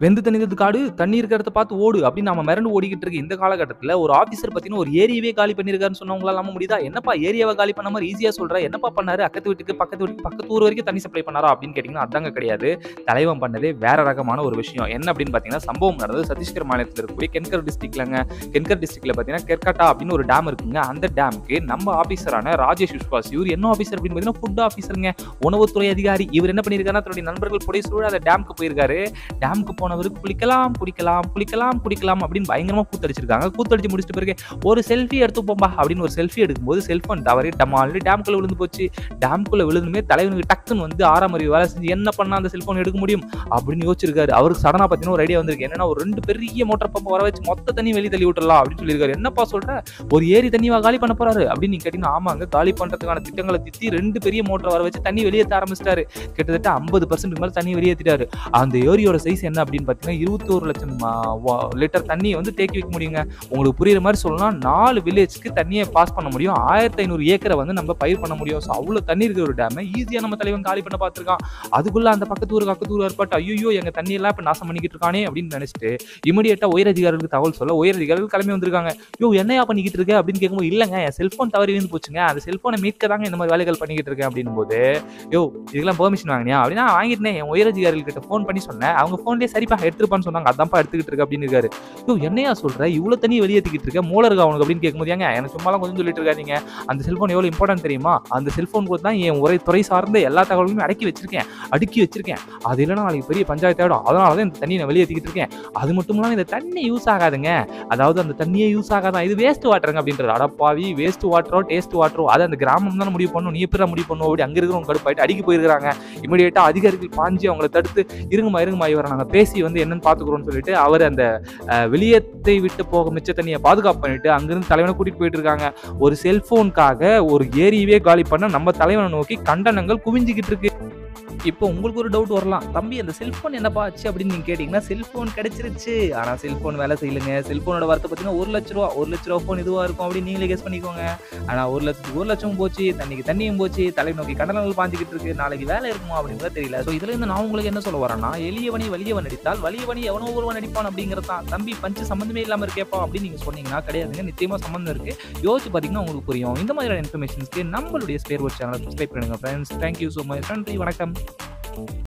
வெந்து தணிந்தது காடு தண்ணி இருக்கிற இடத்த பார்த்து ஓடு அப்படின்னு நம்ம மிரண்டு ஓடிக்கிட்டு இருக்கு இந்த காலகட்டத்தில் ஒரு ஆஃபீஸர் பார்த்தீங்கன்னா ஒரு ஏரியாவே காலி பண்ணியிருக்காருன்னு சொன்னவங்களால நம்ப முடியுதா என்னப்பா ஏரியாவை காலி பண்ண மாதிரி ஈஸியாக சொல்ற என்னப்பா பண்ணாரு அக்கத்து வீட்டுக்கு பக்கத்து வீட்டுக்கு பக்கத்து ஊர் வரைக்கும் தண்ணி சப்ளை பண்ணாரா அப்படின்னு கேட்டிங்கன்னா அதாங்க கிடையாது தலைவன் பண்ணதே வேற ரகமான ஒரு விஷயம் என்ன அப்படின்னு பார்த்தீங்கன்னா சம்பவம் நடந்தது சத்தீஸ்கர் மாநிலத்தில் இருக்கக்கூடிய கென்கர் டிஸ்ட்ரிக்ட்லங்க கென்கர் டிஸ்ட்ரிக்ட்ல பார்த்தீங்கன்னா கெர்காட்டா அப்படின்னு ஒரு டேம் இருக்குங்க அந்த டேமுக்கு நம்ம ஆஃபீஸரான ராஜேஷ் விஸ்வாஸ் இவர் என்ன ஆஃபீஸர் அப்படின்னு பார்த்தீங்கன்னா ஃபுட் ஆஃபீஸருங்க உணவுத்துறை அதிகாரி இவர் என்ன பண்ணியிருக்காருன்னா தன்னுடைய நண்பர்கள் புடைய சூழ அந்த டேமுக்கு போயிருக்காரு டேமுக்கு போனவர் குளிக்கலாம் குடிக்கலாம் குளிக்கலாம் குடிக்கலாம் அப்படின்னு பயங்கரமா கூத்தடிச்சிருக்காங்க கூத்தடிச்சு முடிச்சிட்ட பிறகு ஒரு செல்ஃபி எடுத்து போம்பா அப்படின்னு ஒரு செல்ஃபி எடுக்கும்போது செல்போன் தவறி டமால் டேம்குள்ள விழுந்து போச்சு டேம்குள்ள விழுந்துமே தலைவனுக்கு டக்குன்னு வந்து ஆறாம் அறிவு வேலை செஞ்சு என்ன பண்ணா அந்த செல்போன் எடுக்க முடியும் அப்படின்னு யோசிச்சிருக்காரு அவருக்கு சடனா பார்த்தீங்கன்னா ஒரு ஐடியா வந்திருக்கு என்னன்னா ஒரு ரெண்டு பெரிய மோட்டர் பம்ப் வர வச்சு மொத்த தண்ணி வெளியே தள்ளி விட்டுறலாம் அப்படின்னு சொல்லியிருக்காரு என்னப்பா சொல்ற ஒரு ஏரி தண்ணிவா காலி பண்ண போறாரு அப்படின்னு நீங்க கேட்டீங்கன்னா ஆமாங்க காலி பண்றதுக்கான திட்டங்களை திட்டி ரெண்டு பெரிய மோட்டர் வர வச்சு தண்ணி வெளியேற்ற ஆரம்பிச்சிட்டாரு கிட்டத்தட்ட ஐம்பது பர்சன்ட் மேல தண்ணி வெளியேற்றிட்டாரு அந்த ஏரியோட சைஸ் என்ன அப்படின்னு பார்த்தீங்கன்னா இருபத்தோரு லட்சம் லிட்டர் தண்ணியை வந்து தேக்கி வைக்க முடியுங்க உங்களுக்கு புரியுற மாதிரி சொல்லலாம் நாலு வில்லேஜ்க்கு தண்ணியை பாஸ் பண்ண முடியும் ஆயிரத்தி ஐநூறு ஏக்கரை வந்து நம்ம பயிர் பண்ண முடியும் ஸோ அவ்வளோ தண்ணி இருக்கிற ஒரு டேமை ஈஸியாக நம்ம தலைவன் காலி பண்ண பார்த்துருக்கான் அதுக்குள்ள அந்த பக்கத்து ஊருக்கு பக்கத்து ஊர் ஏற்பாட்டு ஐயோ எங்க தண்ணி எல்லாம் இப்போ நாசம் பண்ணிக்கிட்டு இருக்கானே அப்படின்னு நினைச்சிட்டு இமீடியட்டா உயர் அதிகாரிகளுக்கு தகவல் சொல்ல உயர் அதிகாரிகள் கிளம்பி வந்திருக்காங்க யோ என்னையா பண்ணிக்கிட்டு இருக்க அப்படின்னு கேட்கும்போது இல்லைங்க என் செல்ஃபோன் தவறி வந்து போச்சுங்க அந்த செல்ஃபோனை மீட்க தாங்க இந்த மாதிரி வேலைகள் பண்ணிக்கிட்டு இருக்கேன் அப்படின்னும் போது யோ இதெல்லாம் பெர்மிஷன் வாங்கினியா அப்படின்னா வாங்கிட்டேன் என் உயர் அதிகாரிகள் கிட்ட ஃபோன் பண்ணி சொன்னேன் அவங்க ஃபோன்லேயே சரிப்பா எடுத்துருப்பான்னு சொன்னாங்க அதான்ப்பா எடுத்துக்கிட்டு இருக்க அப்படின்னு இருக்காரு யோ என்னையா சொல்ற இவ்வளோ தண்ணி வெளியேற்றிக்கிட்டு இருக்க மூல இருக்கா அவனுக்கு அப்படின்னு கேட்கும்போது ஏங்க எனக்கு சும்மாலாம் கொஞ்சம் சொல்லிட்டு இருக்காதீங்க அந்த செல்ஃபோன் எவ்வளோ இம்பார்ட்டன்ட் தெரியுமா அந்த செல்ஃபோன் கூட தான் என் உரை துறை சார்ந்த எல்லா தகவலுமே அடக்கி வச்சிருக்கேன் அடுக்கி வச்சிருக்கேன் அது இல்லைன்னா நாளைக்கு பெரிய பஞ்சாயத்து ஆகிடும் அதனால தான் இந்த தண்ணியை நான் வெளியேற்றிக்கிட்டு இருக்கேன் அது மட்டும் இல்லாமல் இந்த தண்ணி யூஸ் ஆகாதுங்க அதாவது அந்த தண்ணியே யூஸ் ஆகாதான் இது வேஸ்ட் வாட்டருங்க அப்படின்றது அடப்பாவி வேஸ்ட் வாட்டரோ டேஸ்ட் வாட்டரோ அது அந்த கிராமம் தானே முடிவு பண்ணும் நீ எப்படி முடிவு பண்ணுவோம் அப்படி அங்கே இருக்கிறவங்க கடுப்பாயிட்டு அடிக்க போயிருக்காங்க இமீடியட்டா அதிகாரிகள் பாஞ்சு அவங்கள தடுத்து இருங்கம்மா இருங்கம்மா இவரை நாங்கள் பேசி வந்து என்னன்னு பார்த்துக்குறோம்னு சொல்லிட்டு அவர் அந்த அஹ், வெளியத்தை விட்டு போக மிச்ச தண்ணியை பாதுகாப்பு பண்ணிட்டு அங்கிருந்து தலைவனை கூட்டிட்டு போயிட்டு இருக்காங்க ஒரு செல்போனுக்காக ஒரு ஏரியவே காலி பண்ண நம்ம தலைவனை நோக்கி கண்டனங்கள் குவிஞ்சிக்கிட்டு இருக்கு இப்போ உங்களுக்கு ஒரு டவுட் வரலாம் தம்பி அந்த செல்போன் என்னப்பா ஆச்சு அப்படின்னு நீங்க கேட்டீங்கன்னா செல்போன் கிடைச்சிருச்சு ஆனா செல்போன் வேலை செய்யலுங்க செல்போனோட வரத்தை பார்த்தீங்கன்னா ஒரு லட்ச ரூபா ஒரு லட்ச ரூபா ஃபோன் இதுவா இருக்கும் அப்படின்னு நீங்களே கெஸ் பண்ணிக்கோங்க ஆனா ஒரு லட்சத்துக்கு ஒரு லட்சம் போச்சு தண்ணிக்கு தண்ணியும் போச்சு தலை நோக்கி கடனங்கள் பாஞ்சிக்கிட்டு இருக்கு நாளைக்கு வேலை இருக்குமா அப்படிங்கிறது தெரியல ஸோ இதுல இருந்து நான் உங்களுக்கு என்ன சொல்ல வரேன்னா எளியவனி வலியவன் நடித்தால் வலியவனி எவனோ ஒருவன் நடிப்பான் அப்படிங்கிறது தான் தம்பி பஞ்சு சம்மந்தமே இல்லாம இருக்கேப்பா அப்படின்னு நீங்க சொன்னீங்கன்னா கிடையாதுங்க நிச்சயமா சம்மந்தம் இருக்கு யோசிச்சு பார்த்தீங்கன்னா உங்களுக்கு புரியும் இந்த மாதிரியான இன்ஃபர்மேஷன்ஸ்க்கு நம்மளுடைய ஸ்பேர் ஒரு சேனலை சப்ஸ்கிரைப் பண்ணுங்க ஃப்ரெண்ட்ஸ் தேங்க்யூ ஸோ மச் நன்றி வணக்கம்